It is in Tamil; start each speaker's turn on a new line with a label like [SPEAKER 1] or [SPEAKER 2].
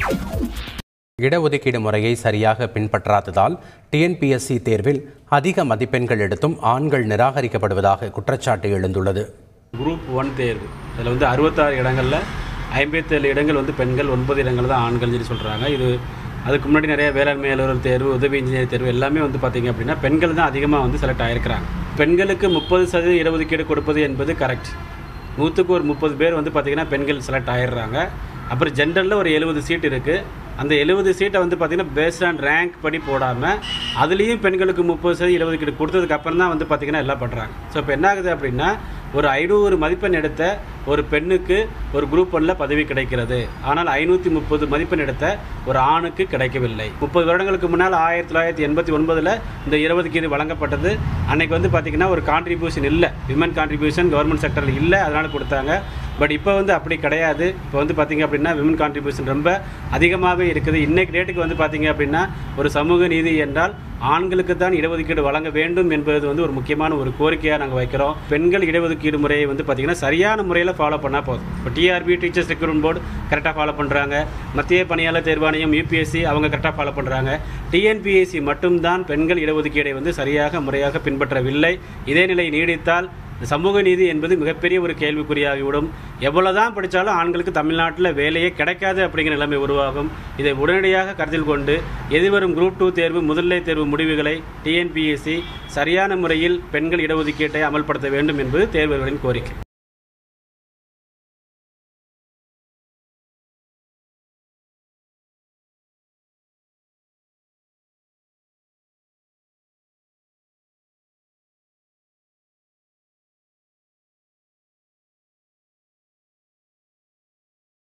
[SPEAKER 1] இடஒதுக்கீடு முறையை சரியாக பின்பற்றாததால் டிஎன்பிஎஸ்சி தேர்வில் அதிக மதிப்பெண்கள் எடுத்தும் ஆண்கள் நிராகரிக்கப்படுவதாக குற்றச்சாட்டு எழுந்துள்ளது
[SPEAKER 2] குரூப் ஒன் தேர்வு அதில் வந்து அறுபத்தாறு இடங்களில் ஐம்பத்தேழு இடங்கள் வந்து பெண்கள் ஒன்பது இடங்கள் தான் ஆண்கள் சொல்லி சொல்கிறாங்க இது அதுக்கு முன்னாடி நிறைய வேளாண்மை அலுவலர் தேர்வு உதவி இன்ஜினியர் தேர்வு எல்லாமே வந்து பார்த்திங்க அப்படின்னா பெண்கள் தான் அதிகமாக வந்து செலக்ட் ஆகிருக்கிறாங்க பெண்களுக்கு முப்பது சதவீத இடஒதுக்கீடு கொடுப்பது என்பது கரெக்ட் நூற்றுக்கு ஒரு முப்பது பேர் வந்து பார்த்திங்கன்னா பெண்கள் செலக்ட் ஆயிடுறாங்க அப்புறம் ஜென்ரலில் ஒரு எழுபது சீட் இருக்குது அந்த எழுபது சீட்டை வந்து பார்த்திங்கன்னா பேஸ்ட் ஆன் ரேங்க் படி போடாமல் அதுலேயும் பெண்களுக்கு முப்பது சதவீதம் இருபது கொடுத்ததுக்கு அப்புறம் தான் வந்து பார்த்திங்கன்னா எல்லாம் பண்ணுறாங்க ஸோ இப்போ என்ன ஆகுது அப்படின்னா ஒரு ஐநூறு மதிப்பெண் எடுத்த ஒரு பெண்ணுக்கு ஒரு குரூப் ஒன்ல பதவி கிடைக்கிறது ஆனால் ஐநூற்றி முப்பது மதிப்பெண் எடுத்த ஒரு ஆணுக்கு கிடைக்கவில்லை முப்பது வருடங்களுக்கு முன்னால் ஆயிரத்தி தொள்ளாயிரத்தி எண்பத்தி ஒன்பதில் இந்த இருபதுக்கு வழங்கப்பட்டது அன்னைக்கு வந்து பார்த்திங்கன்னா ஒரு கான்ட்ரிபியூஷன் இல்லை விமன் கான்ட்ரிபியூஷன் கவர்மெண்ட் செக்டரில் இல்லை அதனால் கொடுத்தாங்க பட் இப்போ வந்து அப்படி கிடையாது இப்போ வந்து பார்த்திங்க அப்படின்னா விமன் கான்ட்ரிபியூஷன் ரொம்ப அதிகமாகவே இருக்குது இன்னைக்கு டேட்டுக்கு வந்து பார்த்திங்க அப்படின்னா ஒரு சமூக நீதி என்றால் ஆண்களுக்கு தான் இடஒதுக்கீடு வழங்க வேண்டும் என்பது வந்து ஒரு முக்கியமான ஒரு கோரிக்கையாக நாங்கள் வைக்கிறோம் பெண்கள் இடஒதுக்கீடு முறையை வந்து பார்த்திங்கன்னா சரியான முறையில் ஃபாலோ பண்ணால் போதும் இப்போ டிஆர்பி டீச்சர்ஸ் ரெக்ரூட்மெண்ட் போர்டு கரெக்டாக ஃபாலோ பண்ணுறாங்க மத்திய பணியாளர் தேர்வாணையம் யூபிஎஸ்சி அவங்க கரெக்டாக ஃபாலோ பண்ணுறாங்க டிஎன்பிஎஸ்சி மட்டும்தான் பெண்கள் இடஒதுக்கீடை வந்து சரியாக முறையாக பின்பற்றவில்லை இதே நிலை நீடித்தால் இந்த சமூக நீதி என்பது மிகப்பெரிய ஒரு கேள்விக்குறியாகிவிடும் எவ்வளவுதான் படித்தாலும் ஆண்களுக்கு தமிழ்நாட்டில் வேலையே கிடைக்காது அப்படிங்கிற நிலைமை உருவாகும் இதை உடனடியாக கருத்தில் கொண்டு எதிர்வரும் குரூப் டூ தேர்வு முதல்நிலை தேர்வு முடிவுகளை டிஎன்பிஎஸ்சி சரியான முறையில் பெண்கள் இடஒதுக்கீட்டை அமல்படுத்த வேண்டும் என்பது தேர்வர்களின் கோரிக்கை